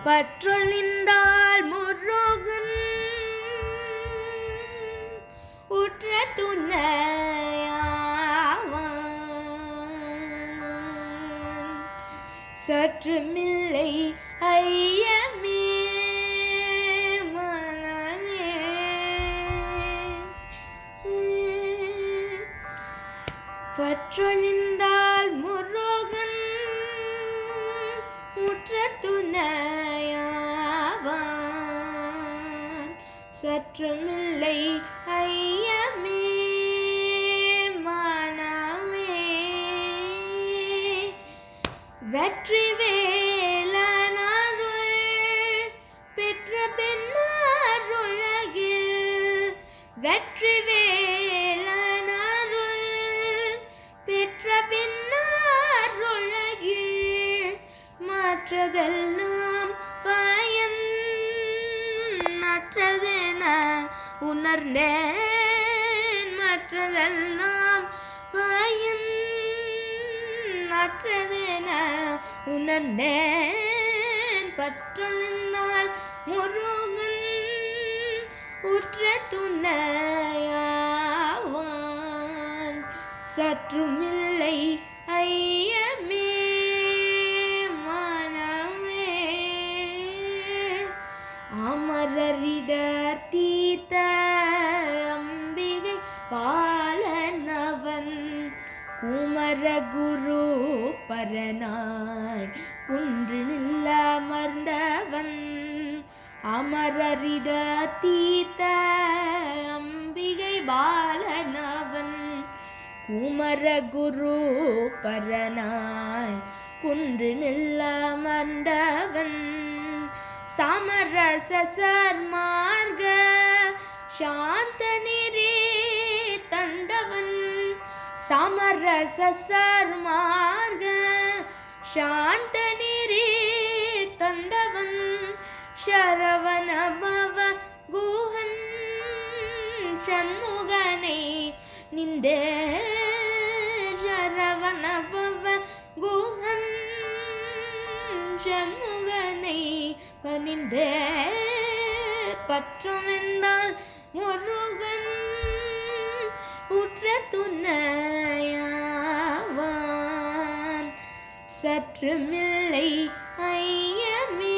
பற்றொழிந்தால் முருகன் உற்ற துணையாவான் சற்றுமில்லை ஐயமே மனமே பற்றொழிந்தால் முருகன் முற்ற துணையாவான் சற்றுமில்லை ஐயமே மனமே வெற்றி வேலனருள் பெற்ற பெண்ணருலகில் வெற்றி வேலனருள் பெற்ற பெண்ணருலகில் மற்றதெல்லாம் பயன் மற்றதென உணர்ந்தேன் மற்றதெல்லாம் பயன் மற்றதென உணர்ந்தேன் பற்றொழிந்தால் முருகன் உற்ற துணையாவான் சற்றுமில்லை ஐயமே மனமே அமரரிடர் தீர்த்த அம்பிகை பாலனவன் குமரகுரு பரனாய் குன்று நில்லமர்ந்தவன் அமரரிட தீர்த்த அம்பிகை பாலனவன் குமரகுரு பரனாய் குன்று நில்லமர்ந்தவன் சமரச சர்மார்க சாந்தனிரே தண்டவன் சமரச சர்மார்க சாந்தனிரே தண்டவன் ಶರವಣ ಭವ ಗುಹನ್ ಷಣ್ಮುಗனை ನಿಂದೆ ಶರವಣ ಭವ ಗುಹನ್ ஷண்முகனை பணிந்தே பற்றும் என்றால் முருகன் உற்ற துணையாவான் சற்றுமில்லை ஐயமே